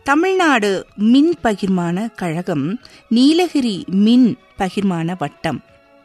தமிழ்நாடு மின் பகிர்மான கழகம் நீலகிரி மின் பகிர்மான வட்டம்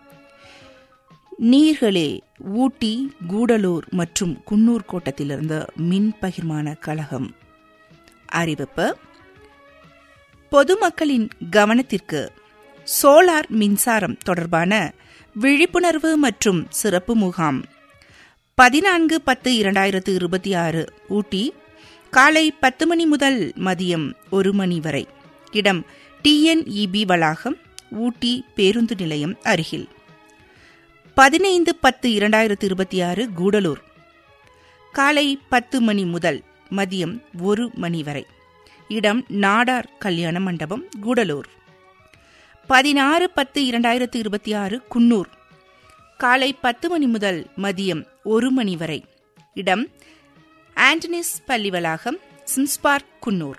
நீர்களே ஊட்டி கூடலூர் மற்றும் குன்னூர் கோட்டத்திலிருந்து மின் பகிர்மான கழகம் அறிவிப்பு பொதுமக்களின் கவனத்திற்கு சோலார் மின்சாரம் தொடர்பான விழிப்புணர்வு மற்றும் சிறப்பு முகாம் பதினான்கு பத்து இரண்டாயிரத்து இருபத்தி ஆறு ஊட்டி காலை பத்து மணி முதல் மதியம் ஒரு மணி வரை இடம் டிஎன்இபி வளாகம் ஊட்டி பேருந்து நிலையம் அருகில் பதினைந்து பத்து இரண்டாயிரத்து இருபத்தி ஆறு கூடலூர் காலை பத்து மணி முதல் மதியம் ஒரு மணி வரை இடம் நாடார் கல்யாண மண்டபம் கூடலூர் பதினாறு பத்து இரண்டாயிரத்து இருபத்தி ஆறு குன்னூர் காலை பத்து மணி முதல் மதியம் ஒரு மணி வரை இடம் ஆண்டனிஸ் பள்ளி வளாகம் சிம்ஸ்பார்க் குன்னூர்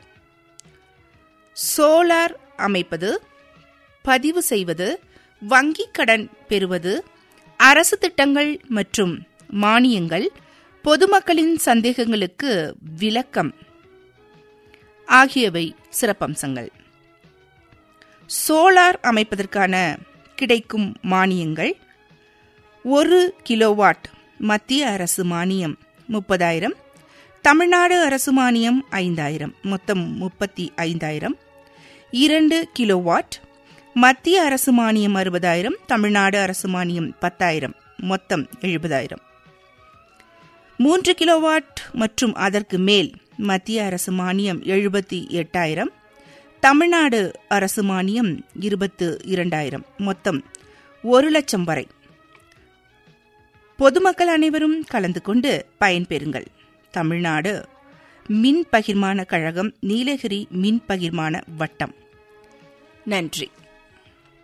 சோலார் அமைப்பது பதிவு செய்வது வங்கிக் கடன் பெறுவது அரசு திட்டங்கள் மற்றும் மானியங்கள் பொதுமக்களின் சந்தேகங்களுக்கு விளக்கம் ஆகியவை சிறப்பம்சங்கள் சோலார் அமைப்பதற்கான கிடைக்கும் மானியங்கள் ஒரு கிலோவாட் மத்திய அரசு மானியம் முப்பதாயிரம் தமிழ்நாடு அரசு மானியம் ஐந்தாயிரம் மொத்தம் முப்பத்தி ஐந்தாயிரம் இரண்டு கிலோவாட் மத்திய அரசு மானியம் அறுபதாயிரம் தமிழ்நாடு அரசு மானியம் பத்தாயிரம் மொத்தம் எழுபதாயிரம் மூன்று கிலோவாட் மற்றும் அதற்கு மேல் மத்திய அரசு மானியம் எழுபத்தி எட்டாயிரம் தமிழ்நாடு அரசு மானியம் இருபத்து இரண்டாயிரம் மொத்தம் ஒரு லட்சம் வரை பொதுமக்கள் அனைவரும் கலந்து கொண்டு பயன்பெறுங்கள் தமிழ்நாடு மின் பகிர்மான கழகம் நீலகிரி மின் பகிர்மான வட்டம் நன்றி